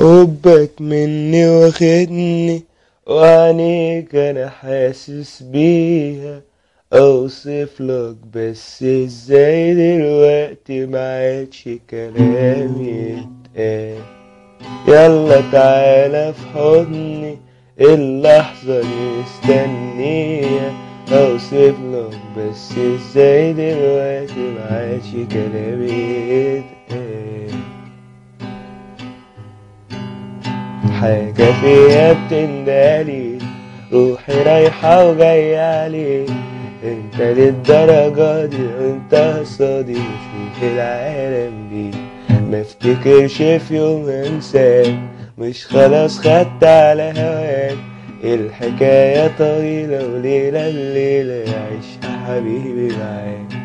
حبك مني واخدني وعنيك انا حاسس بيها اوصف لك بس ازاي دلوقتي ما عادش كلام يتقال يلا تعالى في حضني اللحظة دي مستنية اوصف لك بس ازاي دلوقتي ما عادش كلام يتقال حاجة فيها بتندالي روحي رايحة وجاية عليك انت للدرجة دي انت قصادي شوف العالم بيك ما افتكرش في يوم انساك مش خلاص خدت على هواك الحكاية طويلة وليلة الليلة يعيشها حبيبي معاك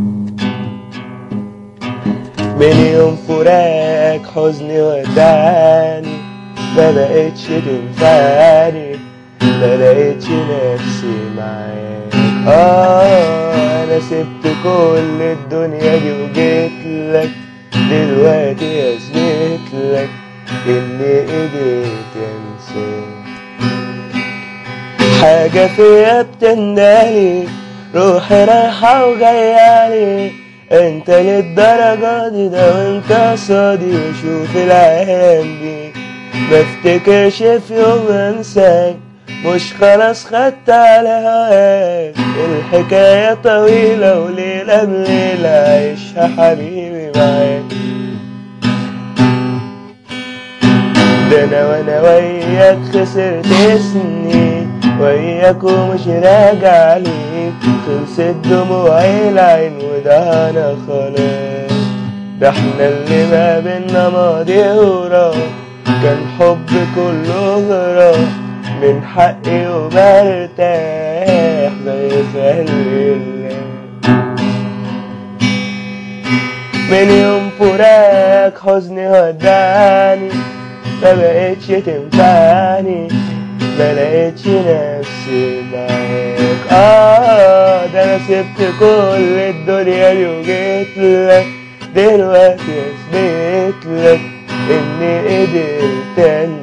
من يوم فراق حزني ودعني ما بقتش تنفعني ما لقيتش نفسي معاك اه انا سبت كل الدنيا دي وجيت لك دلوقتي اثبت لك اني قدرت انساك حاجة فيا بتندالي روحي رايحة وجاية عليك انت للدرجة دي ده وانت قصادي وشوف العالم بيك بفتكرش في يوم انساك مش خلاص خدت على هواك الحكاية طويلة وليلة بليلة عيشها حبيبي معاك ده انا وانا وياك خسرت سنين وياك ومش راجع عليك خلصت دموعي العين وده انا خلاص ده احنا اللي ما بينا ماضي وراك كان حب كله غرام من حقي وبرتاح زي خلي الله من يوم فراق حزني وداني ما بقتش تنفعني ما لقيتش نفسي معاك اه ده انا سبت كل الدنيا دي وجيت لك دلوقتي اثبت لك اني قدرت